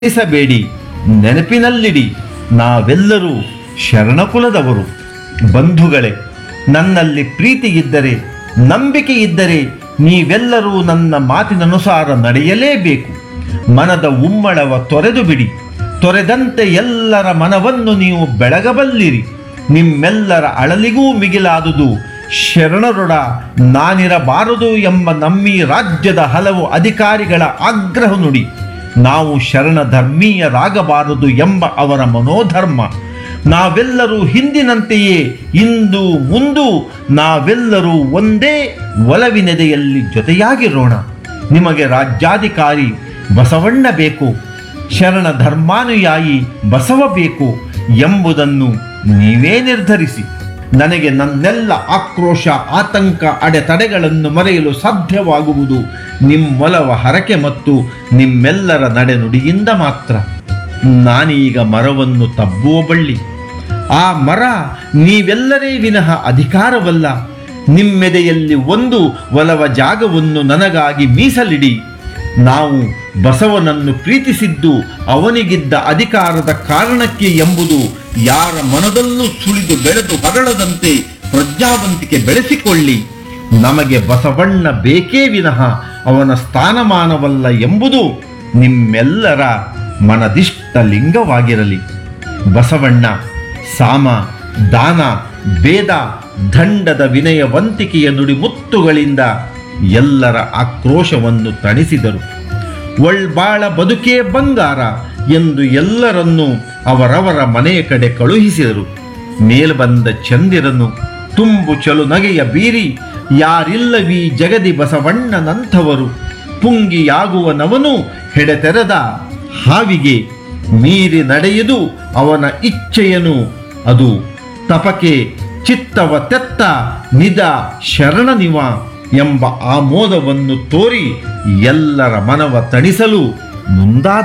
ತಿಳಿಸಬೇಡಿ ನೆನಪಿನಲ್ಲಿಡಿ ನಾವೆಲ್ಲರೂ ಶರಣಕುಲದವರು ಬಂಧುಗಳೇ ನನ್ನಲ್ಲಿ ಪ್ರೀತಿ ಇದ್ದರೆ ನಂಬಿಕೆ ಇದ್ದರೆ ನೀವೆಲ್ಲರೂ ನನ್ನ ಮಾತಿನನುಸಾರ ನಡೆಯಲೇಬೇಕು ಮನದ ಉಮ್ಮಳವ ತೊರೆದು ಬಿಡಿ ತೊರೆದಂತೆ ಎಲ್ಲರ ಮನವನ್ನು ನೀವು ಬೆಳಗಬಲ್ಲಿರಿ ನಿಮ್ಮೆಲ್ಲರ ಅಳಲಿಗೂ ಮಿಗಿಲಾದುದು ಶರಣರೊಡ ನಾನಿರಬಾರದು ಎಂಬ ನಮ್ಮೀ ರಾಜ್ಯದ ಹಲವು ಅಧಿಕಾರಿಗಳ ಆಗ್ರಹ ನುಡಿ ನಾವು ಶರಣ ಧರ್ಮೀಯರಾಗಬಾರದು ಎಂಬ ಅವರ ಮನೋಧರ್ಮ ನಾವೆಲ್ಲರೂ ಹಿಂದಿನಂತೆಯೇ ಇಂದು ಮುಂದು ನಾವೆಲ್ಲರೂ ಒಂದೇ ಒಲವಿನೆದೆಯಲ್ಲಿ ಜೊತೆಯಾಗಿರೋಣ ನಿಮಗೆ ರಾಜ್ಯಾಧಿಕಾರಿ ಬಸವಣ್ಣ ಬೇಕು ಶರಣ ಧರ್ಮಾನುಯಾಯಿ ಬಸವ ಬೇಕು ಎಂಬುದನ್ನು ನೀವೇ ನಿರ್ಧರಿಸಿ ನನಗೆ ನನ್ನೆಲ್ಲ ಆಕ್ರೋಶ ಆತಂಕ ಅಡೆತಡೆಗಳನ್ನು ಮರೆಯಲು ಸಾಧ್ಯವಾಗುವುದು ನಿಮ್ಮೊಲವ ಹರಕೆ ಮತ್ತು ನಿಮ್ಮೆಲ್ಲರ ನಡೆನುಡಿಯಿಂದ ಮಾತ್ರ ನಾನೀಗ ಮರವನ್ನು ತಬ್ಬುವ ಬಳ್ಳಿ ಆ ಮರ ನೀವೆಲ್ಲರೇ ವಿನಃ ಅಧಿಕಾರವಲ್ಲ ನಿಮ್ಮೆದೆಯಲ್ಲಿ ಒಂದು ಒಲವ ಜಾಗವನ್ನು ನನಗಾಗಿ ಮೀಸಲಿಡಿ ನಾವು ಬಸವನನ್ನು ಪ್ರೀತಿಸಿದ್ದು ಅವನಿಗಿದ್ದ ಅಧಿಕಾರದ ಕಾರಣಕ್ಕೆ ಎಂಬುದು ಯಾರ ಮನದಲ್ಲೂ ಸುಳಿದು ಬೆಳೆದು ಹೊರಳದಂತೆ ಪ್ರಜ್ಞಾವಂತಿಕೆ ಬೆಳೆಸಿಕೊಳ್ಳಿ ನಮಗೆ ಬಸವಣ್ಣ ಬೇಕೇ ವಿನಃ ಅವನ ಸ್ಥಾನಮಾನವಲ್ಲ ಎಂಬುದು ನಿಮ್ಮೆಲ್ಲರ ಮನದಿಷ್ಟ ಲಿಂಗವಾಗಿರಲಿ ಬಸವಣ್ಣ ಸಾಮ ದಾನ ಭೇದ ದಂಡದ ವಿನಯವಂತಿಕೆಯ ನುಡಿಮುತ್ತುಗಳಿಂದ ಎಲ್ಲರ ಆಕ್ರೋಶವನ್ನು ತಣಿಸಿದರು ಒಳ್ಬಾಳ ಬದುಕೇ ಬಂಗಾರ ಎಂದು ಎಲ್ಲರನ್ನೂ ಅವರವರ ಮನೆಯ ಕಡೆ ಕಳುಹಿಸಿದರು ಮೇಲ್ಬಂದ ಚಂದಿರನು ತುಂಬು ಚಲು ನಗೆಯ ಬೀರಿ ಯಾರಿಲ್ಲವೀ ಜಗದಿ ಬಸವಣ್ಣನಂಥವರು ಪುಂಗಿಯಾಗುವನವನು ಹೆಡೆತೆರೆದ ಹಾವಿಗೆ ಮೀರಿ ನಡೆಯುವುದು ಅವನ ಇಚ್ಛೆಯನು ಅದು ತಪಕೆ ಚಿತ್ತವ ತೆತ್ತ ನಿದ ಶರಣನಿವ ಎಂಬ ಆಮೋದವನ್ನು ತೋರಿ ಎಲ್ಲರ ಮನವ ತಣಿಸಲು ಮುಂದಾದ